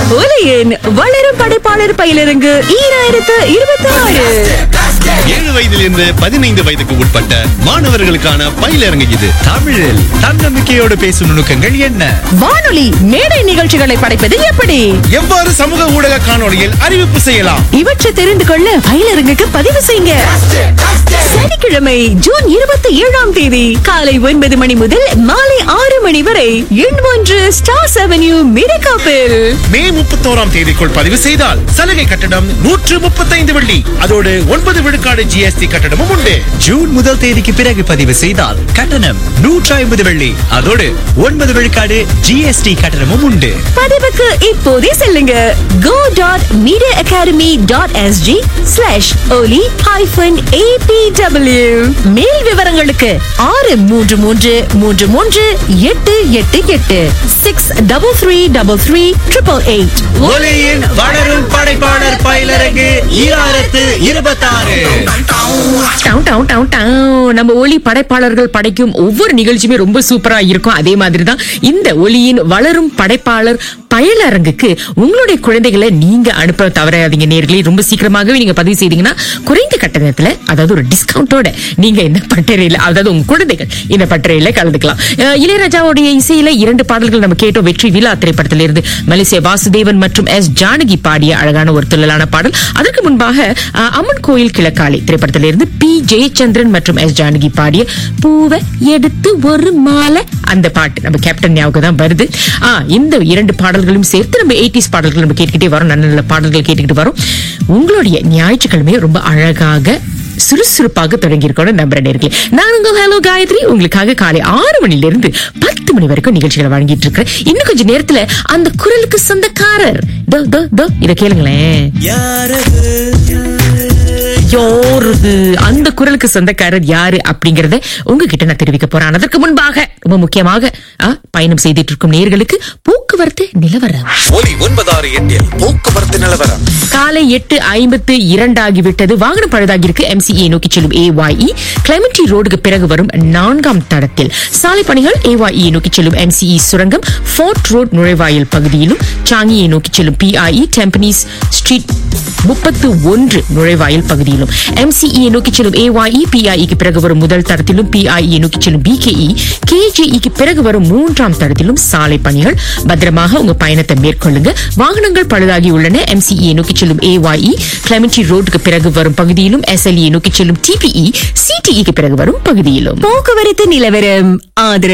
ஒலியின் வளரும் படைப்பாளர் பயிலரங்கு ஈராயிரத்து இருபத்தி ஆறு ஏழு வயதிலிருந்து பதினைந்து வயதுக்கு உட்பட்ட மாணவர்களுக்கான பயிலரங்கு இது தமிழில் தன்னம்பிக்கையோடு பேசும் நுணுக்கங்கள் என்ன வானொலி மேடை நிகழ்ச்சிகளை படைப்பது எப்படி எவ்வாறு சமூக ஊடக காணொளியில் அறிவிப்பு செய்யலாம் இவற்றை தெரிந்து கொள்ள பயிலரங்குக்கு பதிவு செய்யுங்க சனிக்கிழமை ஜூன் இருபத்தி ஏழாம் தேதி காலை ஒன்பது மணி முதல் மாலை ஆறு மணி வரை எண் ஒன்று ஸ்டார் அவென்யூ மிரகாப்பில் மே முப்பத்தோராம் தேதிக்குள் பதிவு செய்தால் சலுகை கட்டணம் நூற்று முப்பத்தைந்து வெள்ளி அதோடு ஒன்பது விழுக்காடு ஜிஎஸ்டி கட்டணமும் உண்டு ஜூன் முதல் தேதிக்கு பிறகு பதிவு செய்தால் கட்டணம் நூற்றி ஐம்பது வெள்ளி அதோடு ஒன்பது விழுக்காடு ஜிஎஸ்டி கட்டணமும் உண்டு பதிவுக்கு இப்போதே செல்லுங்க go dot media academy dot SG slash Oli hyphen ABW மேல் விவரங்களுக்கு ஆறு மூன்று மூன்று மூன்று மூன்று எட்டு எட்டு எட்டு six double three double three triple eight ஒலியின் வளரும் படைப்பாளர் பயிலரங்கு ஈராயிரத்து இருபத்தாறு டவுன் டவுன் டவுன் டவுன். நம்ம ஒலி படைப்பாளர்கள் படைக்கும் ஒவ்வொரு நிகழ்ச்சியுமே ரொம்ப சூப்பரா இருக்கும் அதே மாதிரி தான் இந்த ஒலியின் வளரும் படைப்பாளர் பயிலரங்குக்கு உங்களுடைய குழந்தைகளை நீங்க அனுப்ப தவறாதீங்க நேர்களே ரொம்ப சீக்கிரமாகவே நீங்க பதிவு செய்தீங்கன்னா குறைந்த கட்டணத்துல அதாவது ஒரு டிஸ்கவுண்டோட நீங்க இந்த பட்டறையில அதாவது உங்க குழந்தைகள் இந்த பட்டறையில கலந்துக்கலாம் அஹ் இளையராஜாவுடைய இசையில இரண்டு பாடல்கள் நம்ம கேட்டோம் வெற்றி விழா திரைப்படத்திலிருந்து மலேசிய வாசுதேவன் மற்றும் எஸ் ஜானகி பாடிய அழகான ஒரு துள்ளலான பாடல் அதற்கு முன்பாக அஹ், அம்மன் கோயில் கிழக்காலை திரைப்படத்திலிருந்து பி ஜெயச்சந்திரன் மற்றும் எஸ் ஜானகி பாடிய பூவை எடுத்து ஒரு மாலை அந்த பாட்டு நம்ம கேப்டன் ஞாபகம் தான் வருது ஆ இந்த இரண்டு பாடல்களும் சேர்த்து நம்ம எயிட்டிஸ் பாடல்கள் நம்ம கேட்டுக்கிட்டே வரோம் நல்ல நல்ல பாடல்கள் கேட்டுக்கிட்டு வரோம் உங்களுடைய ஞாயிற்றுக்கிழமையை ரொம்ப அழகாக சுறுசுறுப்பாக தொடங்கி இருக்கணும் நம்புற நேர்களே நான் உங்க ஹலோ காயத்ரி உங்களுக்காக காலை ஆறு மணில இருந்து பத்து மணி வரைக்கும் நிகழ்ச்சிகளை வழங்கிட்டு இருக்கிறேன் இன்னும் கொஞ்ச நேரத்துல அந்த குரலுக்கு சொந்தக்காரர் தோ தோ தோ இத கேளுங்களேன் யாருது அந்த குரலுக்கு சொந்தக்காரர் யாரு அப்படிங்கறத உங்ககிட்ட நான் தெரிவிக்க போறேன் அதற்கு முன்பாக ரொம்ப முக்கியமாக ஆ, பயணம் செய்துட்டு இருக்கும் நேர்களுக்கு போக்குவரத்து நிலவரம் ஒலி ஒன்பதாறு எட்டில் போக்குவரத்து நிலவரம் காலை எட்டு ஐம்பத்து இரண்டாகிவிட்டது வாகனம் பழுதாகி இருக்கு எம்சிஏ நோக்கி செல்லும் ஏஒய்இ கிளைமட்டி ரோடுக்கு பிறகு வரும் நான்காம் தடத்தில் சாலை பணிகள் ஏஒய்இ நோக்கி செல்லும் எம்சிஇ சுரங்கம் ஃபோர்ட் ரோட் நுழைவாயில் பகுதியிலும் சாங்கியை நோக்கி செல்லும் பிஐஇ டெம்பனிஸ் ஸ்ட்ரீட் முப்பத்து ஒன்று நுழைவாயில் பகுதியிலும் எம்சிஇ நோக்கி செல்லும் ஏஒய்இ பிஐஇக்கு பிறகு வரும் முதல் தடத்திலும் பிஐஇ நோக்கி செல்லும் பிகேஇ கேஜேஇக்கு பிறகு வரும் மூன்றாம் தடத்திலும் சாலை பணிகள் பத்திரமாக உங்க பயணத்தை மேற்கொள்ளுங்க வாகனங்கள் பழுதாகி உள்ளன எம்சிஇ நோக்கி செல்லும் ஏஒய்இ கிளமெண்டி ரோடுக்கு பிறகு வரும் பகுதியிலும் எஸ்எல்இ நோக்கி செல்லும் டிபிஇ சிடிஇக்கு பிறகு வரும் பகுதியிலும் போக்குவரத்து நிலவரம் ஆதரவு